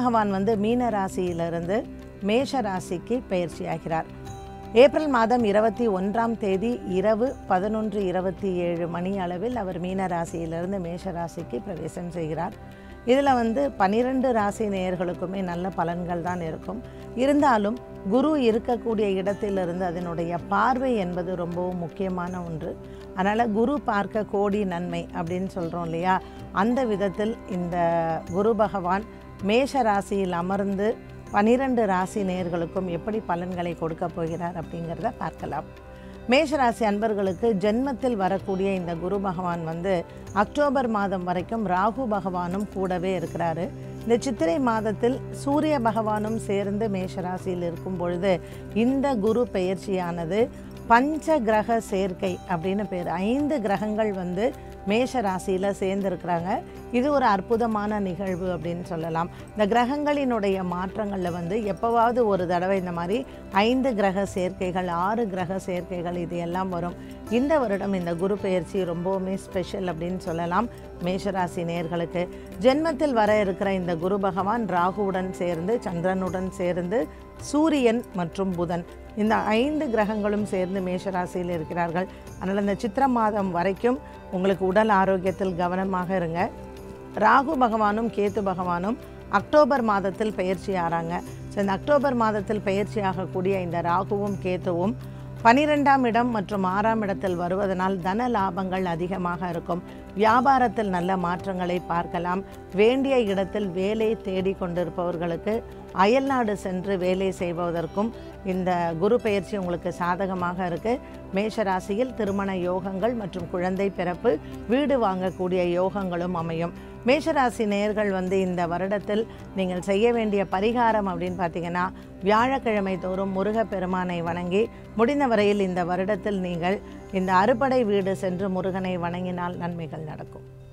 பகவான் வந்து மீன ராசியிலிருந்து மேஷ ராசிக்கு பயிற்சியாகிறார் ஏப்ரல் மாதம் இருபத்தி ஒன்றாம் தேதி இரவு பதினொன்று இருபத்தி ஏழு மணி அளவில் அவர் மீன ராசியிலிருந்து மேஷ ராசிக்கு பிரவேசம் செய்கிறார் இதில் வந்து பனிரெண்டு ராசி நேயர்களுக்குமே நல்ல பலன்கள் தான் இருக்கும் இருந்தாலும் குரு இருக்கக்கூடிய இடத்திலிருந்து அதனுடைய பார்வை என்பது ரொம்பவும் முக்கியமான ஒன்று அதனால் குரு பார்க்க கோடி நன்மை அப்படின்னு சொல்கிறோம் இல்லையா அந்த விதத்தில் இந்த குரு பகவான் மேஷ ராசியில் அமர்ந்து பனிரெண்டு ராசி நேயர்களுக்கும் எப்படி பலன்களை கொடுக்க போகிறார் அப்படிங்கிறத பார்க்கலாம் மேஷராசி அன்பர்களுக்கு ஜென்மத்தில் வரக்கூடிய இந்த குரு பகவான் வந்து அக்டோபர் மாதம் வரைக்கும் ராகு பகவானும் கூடவே இருக்கிறாரு இந்த சித்திரை மாதத்தில் சூரிய பகவானும் சேர்ந்து மேஷராசியில் இருக்கும் பொழுது இந்த குரு பெயர்ச்சியானது பஞ்ச கிரக சேர்க்கை அப்படின்னு பேர் ஐந்து கிரகங்கள் வந்து மேஷ ராசியில் சேர்ந்துருக்கிறாங்க இது ஒரு அற்புதமான நிகழ்வு அப்படின்னு சொல்லலாம் இந்த கிரகங்களினுடைய மாற்றங்களில் வந்து எப்போவாவது ஒரு தடவை இந்த மாதிரி ஐந்து கிரக சேர்க்கைகள் ஆறு கிரக சேர்க்கைகள் இது எல்லாம் வரும் இந்த வருடம் இந்த குரு பெயர்ச்சி ரொம்பவுமே ஸ்பெஷல் அப்படின்னு சொல்லலாம் மேஷராசி நேர்களுக்கு ஜென்மத்தில் வர இருக்கிற இந்த குரு பகவான் ராகுவுடன் சேர்ந்து சந்திரனுடன் சேர்ந்து சூரியன் மற்றும் புதன் இந்த ஐந்து கிரகங்களும் சேர்ந்து மேஷராசியில் இருக்கிறார்கள் அதனால் இந்த சித்திர மாதம் வரைக்கும் உங்களுக்கு உடல் ஆரோக்கியத்தில் கவனமாக இருங்க ராகு பகவானும் கேத்து பகவானும் அக்டோபர் மாதத்தில் பயிற்சி ஆறாங்க ஸோ இந்த அக்டோபர் மாதத்தில் பயிற்சி ஆகக்கூடிய இந்த ராகுவும் கேத்துவும் பனிரெண்டாம் இடம் மற்றும் ஆறாம் இடத்தில் வருவதனால் தன லாபங்கள் அதிகமாக இருக்கும் வியாபாரத்தில் நல்ல மாற்றங்களை பார்க்கலாம் வேண்டிய இடத்தில் வேலை தேடி கொண்டிருப்பவர்களுக்கு அயல்நாடு சென்று வேலை செய்வதற்கும் இந்த குரு பெயர்ச்சி உங்களுக்கு சாதகமாக இருக்கு மேஷ ராசியில் திருமண யோகங்கள் மற்றும் குழந்தை பிறப்பு வீடு வாங்கக்கூடிய யோகங்களும் அமையும் மேஷராசி நேயர்கள் வந்து இந்த வருடத்தில் நீங்கள் செய்ய வேண்டிய பரிகாரம் அப்படின்னு பார்த்தீங்கன்னா வியாழக்கிழமை தோறும் முருகப்பெருமானை வணங்கி முடிந்த வரையில் இந்த வருடத்தில் நீங்கள் இந்த அறுபடை வீடு சென்று முருகனை வணங்கினால் நன்மைகள் நடக்கும்